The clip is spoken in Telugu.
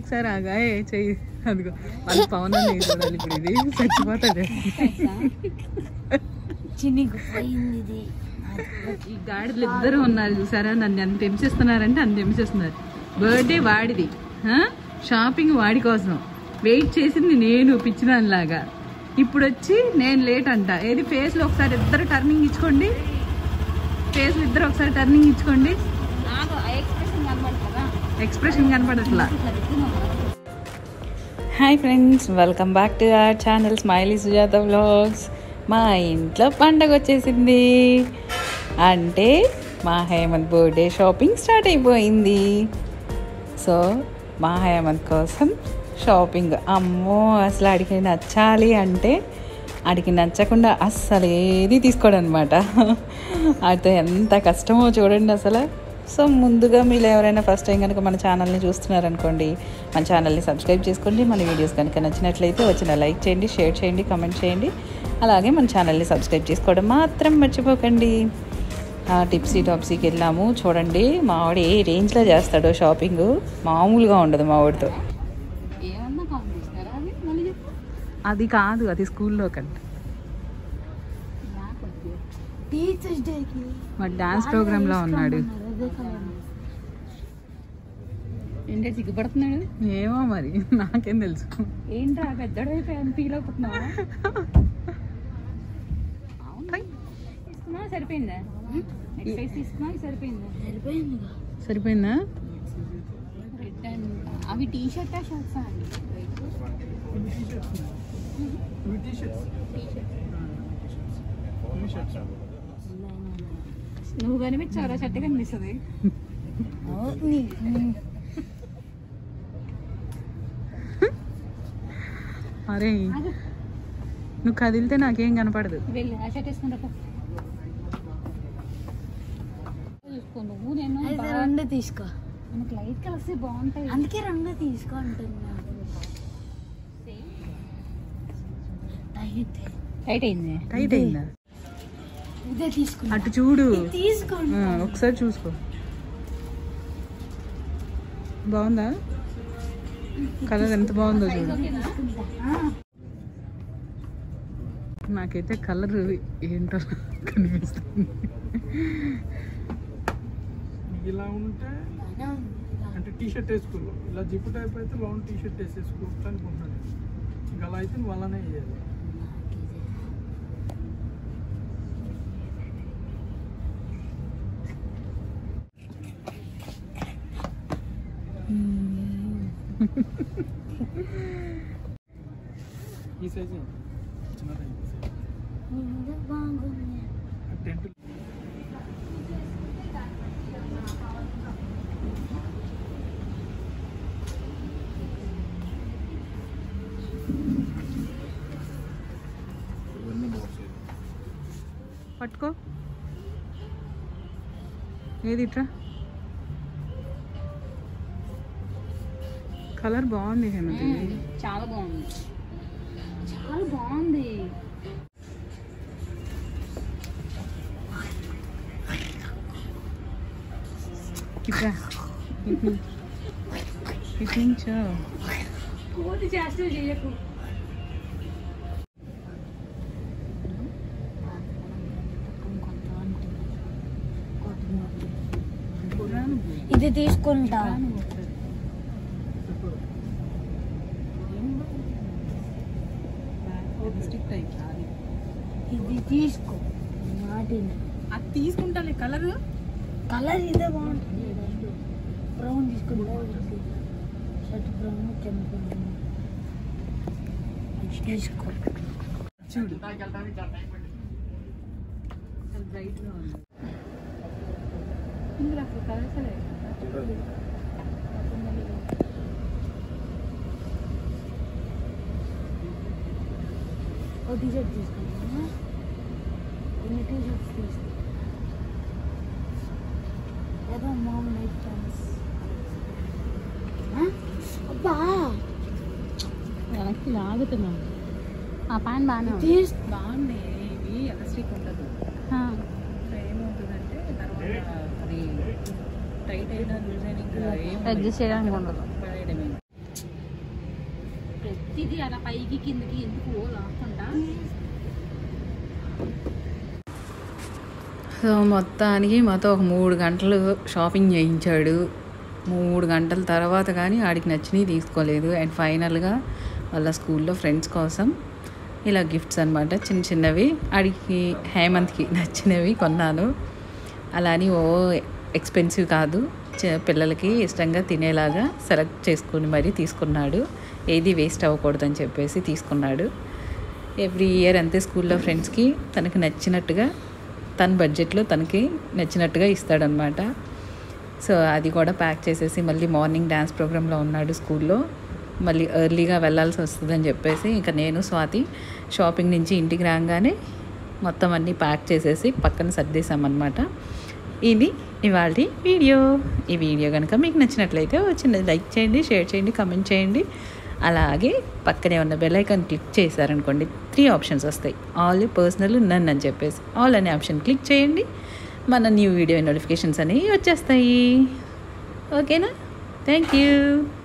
ఒకసారి ఆగా ఏ చెయ్యి అదిగో వాళ్ళ పవన్ అన్నయ్య చూడాలి ఇప్పుడు ఇది చచ్చిపోతుంది చినిగిపోయింది ఇది ఈ గాడిదలు ఇద్దరు ఉన్నారు చూసారా నన్ను ఎంత హింసిస్తున్నారంటే అంత హింసిస్తున్నారు బర్త్డే వాడిది ఆ? షాపింగ్ వాడి కోసం వెయిట్ చేసింది నేను పిచ్చిదానిలాగా ఇప్పుడు వచ్చి నేను లేట్ అంట ఏది ఫేస్లో ఒకసారి ఇద్దరు టర్నింగ్ ఇచ్చుకోండి ఫేస్లో ఇద్దరు ఒకసారి టర్నింగ్ ఇచ్చుకోండి నాకు ఆ ఎక్స్ప్రెషన్ కనబడుతుందా ఎక్స్ప్రెషన్ కనపడట్లా hi friends welcome back to our channel Smiley Sujatha vlogs మా ఇంట్లో పండగ వచ్చేసింది అంటే మా హేమంత్ బర్త్డే షాపింగ్ స్టార్ట్ అయిపోయింది సో మా హేమంత్ కోసం షాపింగ్ అమ్మో అసలు అడిగి నచ్చాలి అంటే అడిగి నచ్చకుండా అస్సలు ఏది తీసుకోడు అనమాట అయితే ఎంత కష్టమో చూడండి అసలు సో ముందుగా మీరు ఎవరైనా ఫస్ట్ టైం కనుక మన ఛానల్ని చూస్తున్నారనుకోండి మన ఛానల్ని సబ్స్క్రైబ్ చేసుకోండి మన వీడియోస్ కనుక నచ్చినట్లయితే వచ్చిన లైక్ చేయండి షేర్ చేయండి కమెంట్ చేయండి అలాగే మన ఛానల్ని సబ్స్క్రైబ్ చేసుకోవడం మాత్రం మర్చిపోకండి ఆ, టిప్సీ టాప్సీకి వెళ్ళాము చూడండి మా వాడు ఏ రేంజ్లో చేస్తాడో షాపింగ్ మామూలుగా ఉండదు మా వాడితో ఏమన్నా కాంపిటీషన్ అది మళ్ళీ చెప్పు అది కాదు అది స్కూల్లో కంట నాకు టీచర్స్ డేకి వాడు డాన్స్ ప్రోగ్రాంలో ఉన్నాడు ఏంటంటే సిగ్గుపడుతున్నాడు ఏమో మరి నాకేం తెలుసు ఏంట్రా పెద్దడైపోయాను ఫీల్ అవుతున్నావా అవును తీసుకున్నా సరిపోయిందా నెక్స్ట్ సైజ్ తీసుకున్నా ఇది సరిపోయిందా సరిపోయింది సరిపోయిందా రెడ్ అండ్ అవి టీ షర్టా షర్ట్సా అండి నువ్వు కనిపించావురా షర్ట్ కనిపిస్తుంది అరే నువ్వు కదిలితే నాకేం కనపడదు వెళ్ళి ఆ షర్ట్ వేసుకుంటా పో. చూసుకో నువ్వు నేను బాగా- రెండు తీసుకో మనకు లైట్ కలర్స్ బాగుంటాయి అందుకే రెండు తీసుకో అంటున్నా టైట్ టైట్ అయింది టైట్ అయిందా ఇదే తీసుకున్నా అటు చూడు తీసుకోండి ఆ, ఒకసారి చూసుకో బాగుందా కలర్ ఎంత బాగుందో చూడు నాకైతే కలర్ ఏంటో కనిపిస్తుంది ఇలా ఉంటే అంటే టీ షర్ట్ వేసుకోవాలి ఇలా జిప్పు టైప్ అయితే లాంగ్ టీ షర్ట్ వేసేసుకోవచ్చు అనుకుంటున్నాను ఇంకా అలా అయితే నువ్వు అలానే వేయాలి ఈ సైజు చిన్నది బాగుంది టెంట్ పట్టుకో ఏది ఇట్రా కలర్ బాగుంది హేమంత్ ఇది. చాలా బాగుంది చాలా బాగుంది ఇట్రా ఇటు నుంచి. ఇటు నుంచో కోతి చేష్టలు చేయకు ఇది తీసుకుంటా లిప్స్టిక్ టైప్ అది ఇది తీసుకో మాటిని అది తీసుకుంటాలే కలర్ కలర్ ఇదే బాగుంటుంది బ్రౌన్ తీసుకుంటా షర్ట్ బ్రౌన్ కెంపు తీసుకో చూడు బ్రైట్ గా ఉంది ఇందులో అసలు కలర్స్ ఓ టీ షర్ట్ తీసుకుంటా ఎన్ని టీ షర్ట్స్ తీసుకో ఏదో మామ్ నైట్ ప్యాంట్స్ అబ్బా వెనక్కి లాగుతున్నాను ఆ ప్యాంట్ బాగానే ఉంది తీస్ బాగున్నాయి ఇవి ఎలాస్టిక్ ఉండదు ఆ, ఏమవుతుందంటే తర్వాత అది టైట్ అయినా లూజ్ అయినా ఇంకా ఏం అడ్జస్ట్ చేయడానికి ఉండదు పడేయడమే అలా పైకి కిందకి ఎందుకు లాక్కుండా సో మొత్తానికి మాతో ఒక మూడు గంటలు షాపింగ్ చేయించాడు మూడు గంటల తర్వాత కానీ ఆడికి నచ్చినవి తీసుకోలేదు అండ్ ఫైనల్గా వాళ్ళ స్కూల్లో ఫ్రెండ్స్ కోసం ఇలా గిఫ్ట్స్ అనమాట చిన్న చిన్నవి ఆడికి హేమంత్కి నచ్చినవి కొన్నాను అలా అని ఓ ఎక్స్పెన్సివ్ కాదు చి- పిల్లలకి ఇష్టంగా తినేలాగా సెలెక్ట్ చేసుకుని మరీ తీసుకున్నాడు ఏది వేస్ట్ అవ్వకూడదని చెప్పేసి తీసుకున్నాడు ఎవ్రీ ఇయర్ అంతే స్కూల్లో ఫ్రెండ్స్కి తనకి నచ్చినట్టుగా తన బడ్జెట్లో తనకి నచ్చినట్టుగా ఇస్తాడనమాట సో అది కూడా ప్యాక్ చేసేసి మళ్ళీ మార్నింగ్ డ్యాన్స్ ప్రోగ్రాంలో ఉన్నాడు స్కూల్లో మళ్ళీ ఎర్లీగా వెళ్ళాల్సి వస్తుందని చెప్పేసి ఇంకా నేను స్వాతి షాపింగ్ నుంచి ఇంటికి రాగానే మొత్తం అన్నీ ప్యాక్ చేసేసి పక్కన సర్దేశామన్నమాట ఇది ఇవాళ వీడియో ఈ వీడియో కనుక మీకు నచ్చినట్లయితే వచ్చిన లైక్ చేయండి షేర్ చేయండి కమెంట్ చేయండి అలాగే పక్కనే ఉన్న బెల్ ఐకాన్ క్లిక్ చేశారనుకోండి త్రీ ఆప్షన్స్ వస్తాయి ఆల్ పర్సనల్ నన్ను అని చెప్పేసి ఆల్ అనే ఆప్షన్ క్లిక్ చేయండి మన న్యూ వీడియో నోటిఫికేషన్స్ అనేవి వచ్చేస్తాయి ఓకేనా థ్యాంక్ యూ